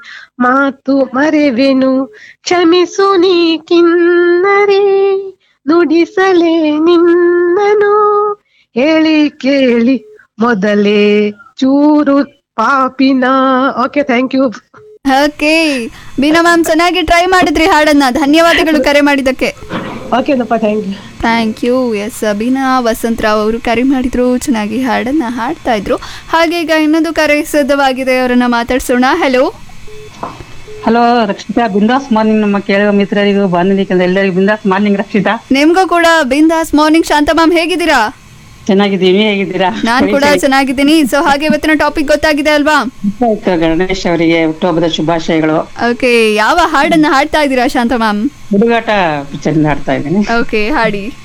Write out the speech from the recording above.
ಮಾತು ಮರೆವೆನು ಕ್ಷಮಿಸು ನೀ ಕಿನ್ನರಿ ನುಡಿಸಲೇ ನಿನ್ನನು ಹೇಳಿ ಕೇಳಿ ಮೊದಲೇ ಚೂರು ಪಾಪಿನ okay thank you okay Beena ma'am ಚೆನ್ನಾಗಿ ಟ್ರೈ ಮಾಡಿದ್ರಿ ಹಾಡನ್ನ ಧನ್ಯವಾದಗಳು ಕರೆ ಮಾಡಿದ್ದಕ್ಕೆ ಓಕೆನಪ್ಪ thank you thank you yes Beena Vasantharao ಅವರು ಕರೆ ಮಾಡಿದ್ರು ಚೆನ್ನಾಗಿ ಹಾಡನ್ನ ಹಾಡ್ತಾ ಇದ್ರು ಹಾಗೆ ಈಗ ಇನ್ನೊಂದು ಕರೆ ಸಿದ್ಧವಾಗಿದೆ ಅವರನ್ನ ಮಾತಾಡ್ಸೋಣ ಹಲೋ ಹಲೋ ರಕ್ಷಿತಾ ಬಿಂದಾಸ್ ಮಾರ್ನಿಂಗ್ ನಮ್ಮ ಕೇಳುವ ಮಿತ್ರರಿಗೂ ಬಾಂಧವಿಕಂದ ಎಲ್ಲರಿಗೂ ಬಿಂದಾಸ್ ಮಾರ್ನಿಂಗ್ ರಕ್ಷಿತಾ ನಿಮ್ಗೂ ಕೂಡ ಬಿಂದಾಸ್ ಮಾರ್ನಿಂಗ್ ಶಾಂತ ಮ್ಯಾಮ್ ಹೇಗಿದ್ದೀರಾ ಚೆನ್ನಾಗಿದ್ದೀವಿ ನೀವ್ ಹೇಗಿದ್ದೀರಾ ನಾನ್ ಕೂಡ ಚೆನ್ನಾಗಿದ್ದೀನಿ ಸೊ ಹಾಗೆ ಇವತ್ತಿನ ಟಾಪಿಕ್ ಗೊತ್ತಾಗಿದೆ ಅಲ್ವಾ ಆಯ್ತು, ಗಣೇಶ್ ಅವರಿಗೆ ಹುಟ್ಟುಹಬ್ಬದ ಶುಭಾಶಯಗಳು ಓಕೆ ಯಾವ ಹಾಡನ್ನ ಹಾಡ್ತಾ ಇದ್ದೀರಾ ಶಾಂತ ಮ್ಯಾಮ್ ಹುಡುಗಾಟ ಪಿಕ್ಚರ್ ಆಡ್ತಾ ಇದ್ದೀನಿ ಓಕೆ ಹಾಡಿ